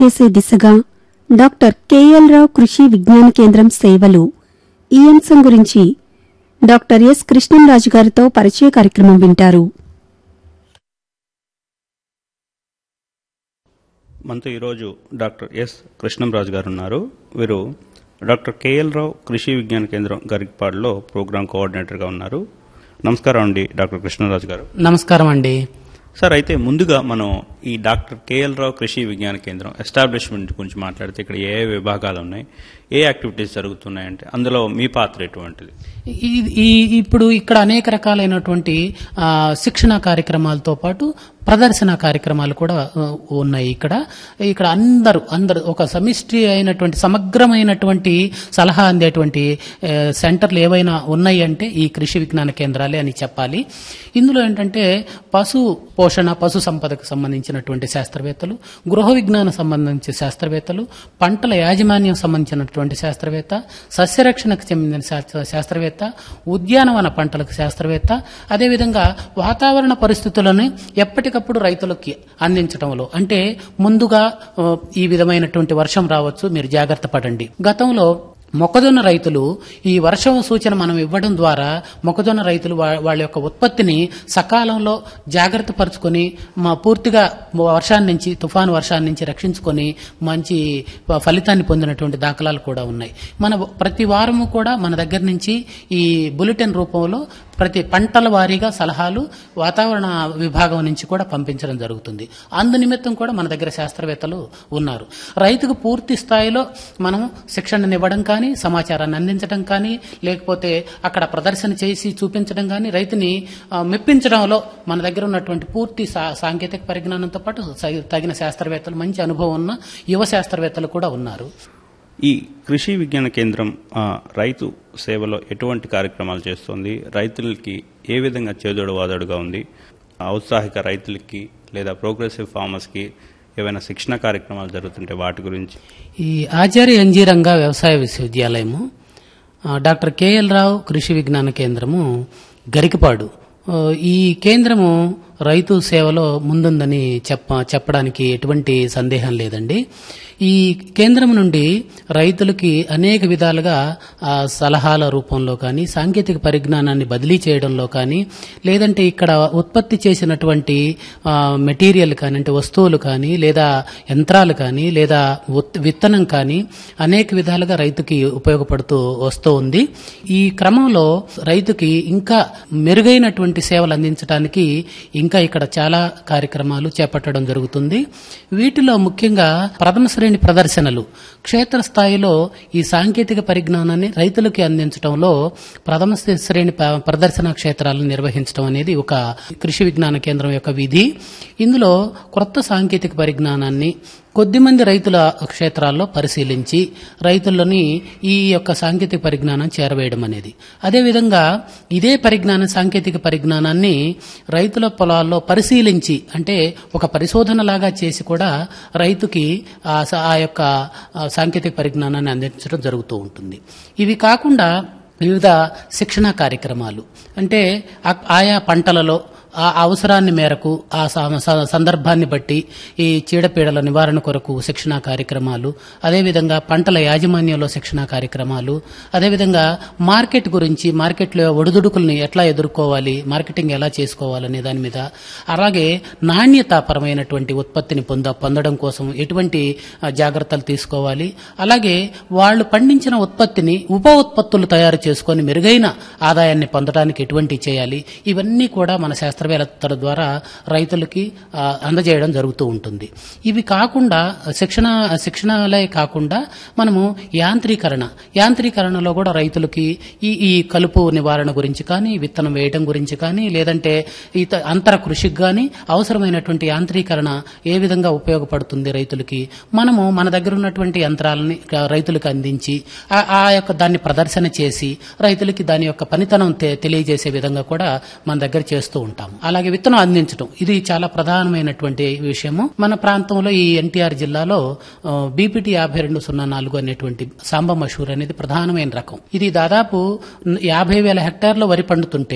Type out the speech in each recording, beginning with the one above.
చేసే దిశగా doctor KL రావు కృషి విజ్ఞాన కేంద్రం సేవలు ఈ అంశం గురించి డాక్టర్ ఎస్ కృష్ణంరాజు గారితో పరిచయ కార్యక్రమం వింటారు మనతో ఈరోజు డాక్టర్ ఎస్ కృష్ణంరాజు గారు ఉన్నారు వీరు డాక్టర్ కేఎల్ రావు కృషి విజ్ఞాన కేంద్రం గరికపాడులో ప్రోగ్రామ్ కోఆర్డినేటర్గా ఉన్నారు నమస్కారం అండి డాక్టర్ కృష్ణరాజు గారు నమస్కారం అండి సార్ అయితే ముందుగా మనం ఈ డాక్టర్ కేఎల్ రావు కృషి విజ్ఞాన కేంద్రం ఎస్టాబ్లిష్మెంట్ గురించి మాట్లాడితే ఇక్కడ ఏ ఏ విభాగాలు ఉన్నాయి ఏ యాక్టివిటీస్ జరుగుతున్నాయంటే అందులో మీ పాత్ర ఎటువంటిది ఈ- ఈ ఇప్పుడు ఇక్కడ అనేక రకాలైనటువంటి ఆ, శిక్షణ కార్యక్రమాలతో పాటు ప్రదర్శన కార్యక్రమాలు కూడా ఆ, ఉన్నాయి ఇక్కడ ఇక్కడ అందరూ అందరూ ఒక సమిష్టి అయినటువంటి సమగ్రమైనటువంటి సలహా అందేటువంటి ఆ, సెంటర్లు ఏవైనా ఉన్నాయి అంటే ఈ కృషి విజ్ఞాన కేంద్రాలే అని చెప్పాలి ఇందులో ఏంటంటే పశు పోషణ పశు సంపదకు సంబంధించినటువంటి శాస్త్రవేత్తలు గృహ విజ్ఞానం సంబంధించిన శాస్త్రవేత్తలు పంటల యాజమాన్యం సంబంధించినటువంటి శాస్త్రవేత్త సస్యరక్షణకు చెందిన శాస్త్ర- శాస్త్రవేత్త ఉద్యానవన పంటలకు శాస్త్రవేత్త అదేవిధంగా వాతావరణ పరిస్థితులను ఎప్పటికప్పుడు రైతులకి అందించడంలో అంటే ముందుగా ఆ, ఈ విధమైనటువంటి వర్షం రావచ్చు మీరు జాగ్రత్త పడండి గతంలో మొక్కజొన్న రైతులు ఈ వర్షం సూచన మనం ఇవ్వడం ద్వారా మొక్కజొన్న రైతులు వా- వాళ్ళ యొక్క ఉత్పత్తిని సకాలంలో జాగ్రత్త పరుచుకొని మా పూర్తిగా వర్షాన్ని నుంచి తుఫాను వర్షాన్ని నుంచి రక్షించుకొని మంచి ఫ- ఫలితాన్ని పొందినటువంటి దాఖలాలు కూడా ఉన్నాయి మన ప్రతి వారము కూడా మన దగ్గర నుంచి ఈ బులెటిన్ రూపంలో ప్రతి పంటల వారీగా సలహాలు వాతావరణ విభాగం నుంచి కూడా పంపించడం జరుగుతుంది అందు నిమిత్తం కూడా మన దగ్గర శాస్త్రవేత్తలు ఉన్నారు రైతుకు పూర్తి స్థాయిలో మనం శిక్షణనివ్వడం కానీ సమాచారాన్ని అందించడం కానీ లేకపోతే అక్కడ ప్రదర్శన చేసి చూపించడం కానీ రైతుని ఆ, మెప్పించడంలో మన దగ్గర ఉన్నటువంటి పూర్తి సా- సాంకేతిక పరిజ్ఞానంతో పాటు స- తగిన శాస్త్రవేత్తలు మంచి అనుభవం ఉన్న యువ శాస్త్రవేత్తలు కూడా ఉన్నారు ఈ కృషి విజ్ఞాన కేంద్రం ఆ, రైతు సేవలో ఎటువంటి కార్యక్రమాలు చేస్తుంది రైతులకి ఏ విధంగా చేదోడు వాదోడుగా ఉంది ఔత్సాహిక రైతులకి లేదా ప్రోగ్రెసివ్ ఫార్మర్స్కి ఏవైనా శిక్షణ కార్యక్రమాలు జరుగుతుంటే వాటి గురించి ఈ ఆచార్య ఎన్జీ రంగా వ్యవసాయ విశ్వవిద్యాలయము ఆ, డాక్టర్ కేఎల్ రావు కృషి విజ్ఞాన కేంద్రము గరికపాడు ఆ, ఈ కేంద్రము రైతు సేవలో ముందుందని చెప్ప చెప్పడానికి ఎటువంటి సందేహం లేదండి ఈ కేంద్రం నుండి రైతులకి అనేక విధాలుగా ఆ, సలహాల రూపంలో కానీ సాంకేతిక పరిజ్ఞానాన్ని బదిలీ చేయడంలో కానీ లేదంటే ఇక్కడ ఉత్పత్తి చేసినటువంటి ఆ, మెటీరియల్ కానీ అంటే వస్తువులు కానీ లేదా యంత్రాలు కానీ లేదా ఉత్- విత్తనం కానీ అనేక విధాలుగా రైతుకి ఉపయోగపడుతూ వస్తూ ఉంది ఈ క్రమంలో రైతుకి ఇంకా మెరుగైనటువంటి సేవలు అందించడానికి ఇంకా ఇక్కడ చాలా కార్యక్రమాలు చేపట్టడం జరుగుతుంది వీటిలో ముఖ్యంగా ప్రథమ శ్రేణి ప్రదర్శనలు క్షేత్రస్థాయిలో ఈ సాంకేతిక పరిజ్ఞానాన్ని రైతులకి అందించడంలో ప్రథమ శ్రేణి ప- ప్రదర్శన క్షేత్రాలను నిర్వహించడం అనేది ఒక కృషి విజ్ఞాన కేంద్రం యొక్క విధి ఇందులో క్రొత్త సాంకేతిక పరిజ్ఞానాన్ని కొద్దిమంది రైతుల క్షేత్రాల్లో పరిశీలించి రైతుల్లోని ఈ యొక్క సాంకేతిక పరిజ్ఞానం చేరవేయడం అనేది అదేవిధంగా ఇదే పరిజ్ఞానం సాంకేతిక పరిజ్ఞానాన్ని రైతుల పొలాల్లో పరిశీలించి అంటే ఒక పరిశోధన లాగా చేసి కూడా రైతుకి ఆ స- ఆ యొక్క ఆ సాంకేతిక పరిజ్ఞానాన్ని అందించడం జరుగుతూ ఉంటుంది ఇవి కాకుండా వివిధ శిక్షణ కార్యక్రమాలు అంటే ఆ- ఆయా పంటలలో ఆ అవసరాన్ని మేరకు ఆ స- స- సందర్భాన్ని బట్టి ఈ చీడపీడల నివారణ కొరకు శిక్షణా కార్యక్రమాలు అదేవిధంగా పంటల యాజమాన్యంలో శిక్షణా కార్యక్రమాలు అదేవిధంగా మార్కెట్ గురించి మార్కెట్లో ఒడిదుడుకుల్ని ఎట్లా ఎదుర్కోవాలి మార్కెటింగ్ ఎలా చేసుకోవాలనే దాని మీద అలాగే నాణ్యతాపరమైనటువంటి ఉత్పత్తిని పొంద పొందడం కోసం ఎటువంటి ఆ, జాగ్రత్తలు తీసుకోవాలి అలాగే వాళ్ళు పండించిన ఉత్పత్తిని ఉప ఉత్పత్తులు తయారు చేసుకొని మెరుగైన ఆదాయాన్ని పొందడానికి ఎటువంటి చేయాలి ఇవన్నీ కూడా మన శాస్త్రవేత్తల ద్వారా రైతులకి ఆ, అందజేయడం జరుగుతూ ఉంటుంది ఇవి కాకుండా శిక్షణ శిక్షణలే కాకుండా మనము యాంత్రీకరణ యాంత్రీకరణలో కూడా రైతులకి ఈ ఈ కలుపు నివారణ గురించి కానీ విత్తనం వేయడం గురించి కానీ లేదంటే ఇత అంతర కృషికి కానీ అవసరమైనటువంటి యాంత్రీకరణ ఏ విధంగా ఉపయోగపడుతుంది రైతులకి మనము మన దగ్గర ఉన్నటువంటి యంత్రాలని క- రైతులకు అందించి ఆ- ఆ యొక్క దాన్ని ప్రదర్శన చేసి రైతులకి దాని యొక్క పనితనం తె- తెలియజేసే విధంగా కూడా మన దగ్గర చేస్తూ ఉంటాము అలాగే విత్తనం అందించడం ఇది చాలా ప్రధానమైనటువంటి విషయము మన ప్రాంతంలో ఈ ఎన్టీఆర్ జిల్లాలో బీపీటీ యాభై రెండు సున్నా నాలుగు అనేటువంటి సాంబ మషూర్ అనేది ప్రధానమైన రకం ఇది దాదాపు యాభై వేల హెక్టార్ల వరి పండుతుంటే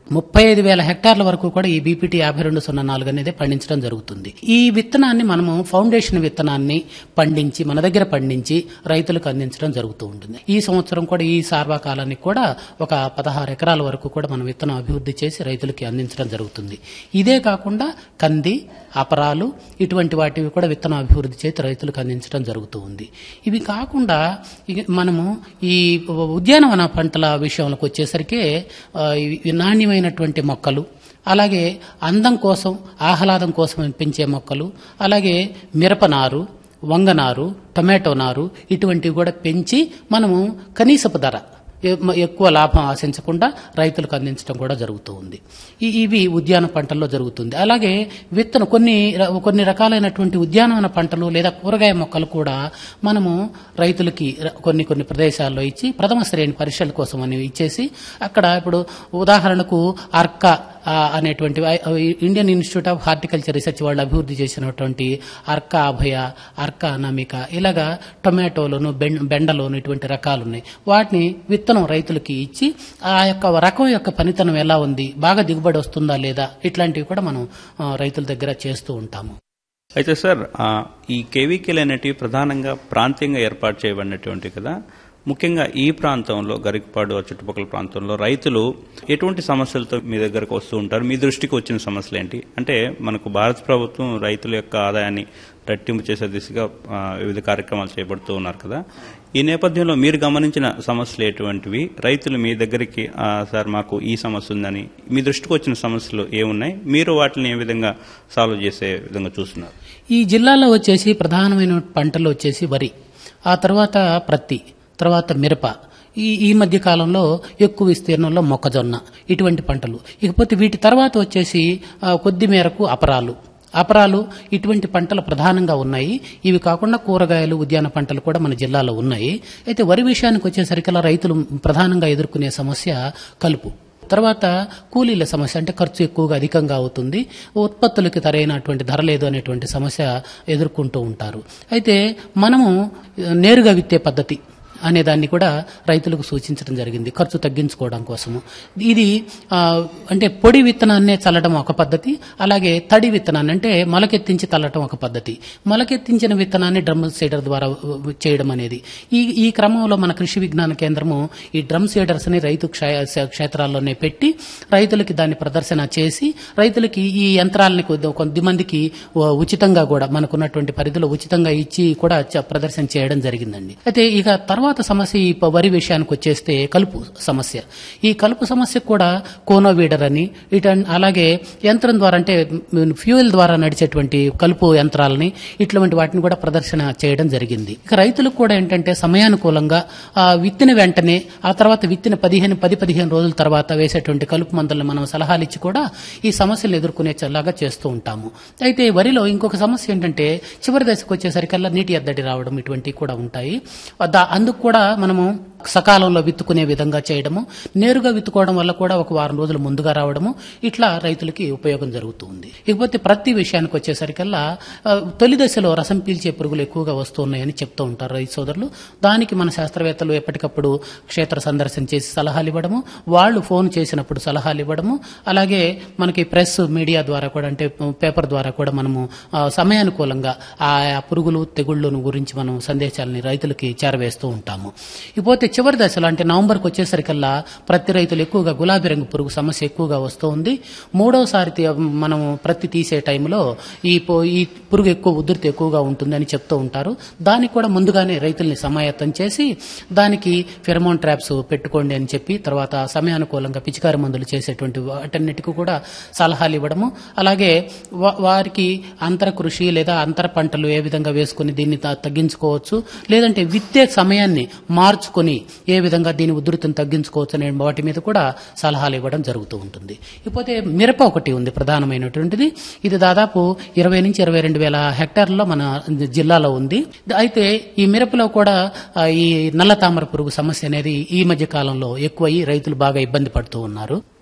ముప్పై ఐదు వేల హెక్టార్ల వరకు కూడా ఈ బీపీటీ యాభై రెండు సున్నా నాలుగు అనేది పండించడం జరుగుతుంది ఈ విత్తనాన్ని మనము ఫౌండేషన్ విత్తనాన్ని పండించి మన దగ్గర పండించి రైతులకు అందించడం జరుగుతూ ఉంటుంది ఈ సంవత్సరం కూడా ఈ సార్వకాలానికి కూడా ఒక పదహారు ఎకరాల వరకు కూడా మనం విత్తనం అభివృద్ధి చేసి రైతులకి అందించడం జరుగుతుంది ఇదే కాకుండా కంది అపరాలు ఇటువంటి వాటివి కూడా విత్తనం అభివృద్ధి చేసి రైతులకు అందించడం జరుగుతూ ఉంది ఇవి కాకుండా ఇక మనము ఈ ఉద్యానవన పంటల విషయంలోకి వచ్చేసరికి ఆ, ఇవి నాణ్యమైనటువంటి మొక్కలు అలాగే అందం కోసం ఆహ్లాదం కోసం పెంచే మొక్కలు అలాగే మిరపనారు వంగనారు టొమాటో నారు ఇటువంటివి కూడా పెంచి మనము కనీసపు ధర ఎ- మ- ఎక్కువ లాభం ఆశించకుండా రైతులకు అందించడం కూడా జరుగుతూ ఉంది ఈ- ఇవి ఉద్యాన పంటల్లో జరుగుతుంది అలాగే విత్తనం కొన్ని ర- కొన్ని రకాలైనటువంటి ఉద్యానవన పంటలు లేదా కూరగాయ మొక్కలు కూడా మనము రైతులకి ర- కొన్ని కొన్ని ప్రదేశాల్లో ఇచ్చి ప్రథమ శ్రేణి పరీక్షల కోసం అని ఇచ్చేసి అక్కడ ఇప్పుడు ఉదాహరణకు అర్క ఆ, అనేటువంటి I- I- Indian institute of horticulture research వాళ్ళు అభివృద్ధి చేసినటువంటి అర్క అభయ అర్క అనామిక ఇలాగా టొమాటోలోను బెం- బెండలోను ఇటువంటి రకాలు ఉన్నాయి వాటిని విత్తనం రైతులకి ఇచ్చి ఆ యొక్క రకం యొక్క పనితనం ఎలా ఉంది బాగా దిగుబడి వస్తుందా లేదా ఇట్లాంటివి కూడా మనం ఆ, రైతుల దగ్గర చేస్తూ ఉంటాము అయితే సార్ ఆ, ఈ కేవీకేలు అనేటివి ప్రధానంగా ప్రాంతీయంగా ఏర్పాటు చేయబడినటువంటివి కదా ముఖ్యంగా ఈ ప్రాంతంలో గరికపాడు ఆ చుట్టుపక్కల ప్రాంతంలో రైతులు ఎటువంటి సమస్యలతో మీ దగ్గరకు వస్తూ ఉంటారు మీ దృష్టికి వచ్చిన సమస్యలు ఏంటి అంటే మనకు భారత ప్రభుత్వం రైతుల యొక్క ఆదాయాన్ని రెట్టింపు చేసే దిశగా ఆ, వివిధ కార్యక్రమాలు చేపడుతూ ఉన్నారు కదా ఈ నేపథ్యంలో మీరు గమనించిన సమస్యలు ఎటువంటివి రైతులు మీ దగ్గరికి "ఆ, సార్ మాకు ఈ సమస్య ఉందని మీ దృష్టికి వచ్చిన సమస్యలు ఏమున్నాయి మీరు వాటిని ఏ విధంగా సాల్వ్ చేసే విధంగా చూస్తున్నారు ఈ జిల్లాలో వచ్చేసి ప్రధానమైన పంటలు వచ్చేసి వరి ఆ తర్వాత ప్రత్తి తర్వాత మిరప ఈ ఈ మధ్య కాలంలో ఎక్కువ విస్తీర్ణంలో మొక్కజొన్న ఇటువంటి పంటలు ఇకపోతే వీటి తర్వాత వచ్చేసి ఆ, కొద్ది మేరకు అపరాలు అపరాలు ఇటువంటి పంటలు ప్రధానంగా ఉన్నాయి ఇవి కాకుండా కూరగాయలు ఉద్యాన పంటలు కూడా మన జిల్లాలో ఉన్నాయి అయితే వరి విషయానికి వచ్చేసరికల్లా రైతులు ప్రధానంగా ఎదుర్కొనే సమస్య కలుపు తర్వాత కూలీల సమస్య అంటే ఖర్చు ఎక్కువగా అధికంగా అవుతుంది ఉత్పత్తులకి సరైనటువంటి ధర లేదు అనేటువంటి సమస్య ఎదుర్కొంటూ ఉంటారు అయితే మనము ఆ, నేరుగా విత్తే పద్ధతి అనే దాన్ని కూడా రైతులకు సూచించడం జరిగింది ఖర్చు తగ్గించుకోవడం కోసము ఇది ఆ, అంటే పొడి విత్తనాన్నే చల్లడం ఒక పద్ధతి అలాగే తడి విత్తనాన్ని అంటే మొలకెత్తించి చల్లటం ఒక పద్ధతి మొలకెత్తించిన విత్తనాన్ని డ్రమ్ సీడర్ ద్వారా ఉ, చేయడం అనేది ఈ ఈ క్రమంలో మన కృషి విజ్ఞాన కేంద్రము ఈ డ్రమ్ సీడర్స్ ని రైతు క్షే- క్షేత్రాల్లోనే పెట్టి రైతులకి దాన్ని ప్రదర్శన చేసి రైతులకి ఈ యంత్రాలని కొద్ది- కొద్దిమందికి ఉ- ఉచితంగా కూడా మనకున్నటువంటి పరిధిలో ఉచితంగా ఇచ్చి కూడా చ- ప్రదర్శన చేయడం జరిగిందండి అయితే ఇక తర్వాత సమస్య ఈ ప- వరి విషయానికి వచ్చేస్తే కలుపు సమస్య ఈ కలుపు సమస్య కూడా కోనో వీడర్ అని ఇట అలాగే యంత్రం ద్వారా అంటే మ్, ఫ్యూయల్ ద్వారా నడిచేటువంటి కలుపు యంత్రాలని ఇటువంటి వాటిని కూడా ప్రదర్శన చేయడం జరిగింది ఇక రైతులకు కూడా ఏంటంటే సమయానుకూలంగా ఆ, విత్తిన వెంటనే ఆ తర్వాత విత్తిన పదిహేను పది పదిహేను రోజుల తర్వాత వేసేటువంటి కలుపు మందులను మనం సలహాలు ఇచ్చి కూడా ఈ సమస్యలు ఎదుర్కొనేలాగా చేస్తూ ఉంటాము అయితే వరిలో ఇంకొక సమస్య ఏంటంటే చివరి దశకు వచ్చేసరికల్లా నీటి ఎద్దడి రావడం ఇటువంటివి కూడా ఉంటాయి దా- అందుకు కూడా మనము సకాలంలో విత్తుకునే విధంగా చేయడము నేరుగా విత్తుకోవడం వల్ల కూడా ఒక వారం రోజులు ముందుగా రావడము ఇట్లా రైతులకి ఉపయోగం జరుగుతుంది ఇకపోతే ప్రతి విషయానికి వచ్చేసరికల్లా ఆ, తొలి దశలో రసం పీల్చే పురుగులు ఎక్కువగా వస్తున్నాయని చెప్తూ ఉంటారు రైతు సోదరులు దానికి మన శాస్త్రవేత్తలు ఎప్పటికప్పుడు క్షేత్ర సందర్శన చేసి సలహాలు ఇవ్వడము వాళ్ళు ఫోన్ చేసినప్పుడు సలహాలు ఇవ్వడము అలాగే మనకి ప్రెస్ మీడియా ద్వారా కూడా అంటే పేపర్ ద్వారా కూడా మనము ఆ, సమయానుకూలంగా ఆ పురుగులు తెగుళ్ళను గురించి మనం సందేశాలని రైతులకి చేరవేస్తూ ఉంటాము ఇకపోతే చివరి దశలో అంటే నవంబర్కి వచ్చేసరికల్లా ప్రతి రైతులు ఎక్కువగా గులాబీ రంగు పురుగు సమస్య ఎక్కువగా వస్తూ ఉంది మూడవసారి తీ- మనము ప్రతి తీసే టైంలో ఈ పో- ఈ పురుగు ఎక్కువ ఉధృతి ఎక్కువగా ఉంటుందని చెప్తూ ఉంటారు దానికి కూడా ముందుగానే రైతుల్ని సమాయత్తం చేసి దానికి ఫెరమోన్ ట్రాప్స్ పెట్టుకోండి అని చెప్పి తర్వాత సమయానుకూలంగా పిచికారి మందులు చేసేటువంటి వాటన్నిటికీ కూడా సలహాలు ఇవ్వడము అలాగే వా- వారికి అంతర కృషి లేదా అంతర పంటలు ఏ విధంగా వేసుకుని దీన్ని త- తగ్గించుకోవచ్చు లేదంటే విత్తే సమయాన్ని మార్చుకొని ఏ విధంగా దీని ఉధృతిని తగ్గించుకోవచ్చు అనే వాటి మీద కూడా సలహాలు ఇవ్వడం జరుగుతూ ఉంటుంది ఇకపోతే మిరప ఒకటి ఉంది ప్రధానమైనటువంటిది ఇది దాదాపు ఇరవై నుంచి ఇరవై రెండు వేల హెక్టార్లలో మన జిల్లాలో ఉంది అయితే ఈ మిరపలో కూడా ఆ, ఈ నల్ల తామర పురుగు సమస్య అనేది ఈ మధ్య కాలంలో ఎక్కువయ్యి రైతులు బాగా ఇబ్బంది పడుతూ ఉన్నారు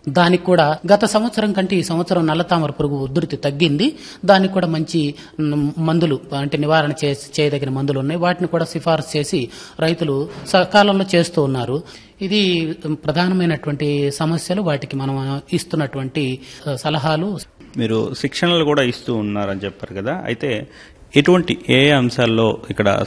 దానికి కూడా గత సంవత్సరం కంటే ఈ సంవత్సరం నల్లతామర పురుగు ఉధృతి తగ్గింది దానికి కూడా మంచి మ్, మందులు అంటే నివారణ చే- చేయదగిన మందులు ఉన్నాయి వాటిని కూడా సిఫారసు చేసి రైతులు సకాలంలో చేస్తూ ఉన్నారు ఇది ప్రధానమైనటువంటి సమస్యలు వాటికి మనం ఇస్తున్నటువంటి ఆ, సలహాలు మీరు శిక్షణలు కూడా ఇస్తూ ఉన్నారని చెప్పారు కదా అయితే ఎటువంటి ఏ ఏ అంశాల్లో ఇక్కడ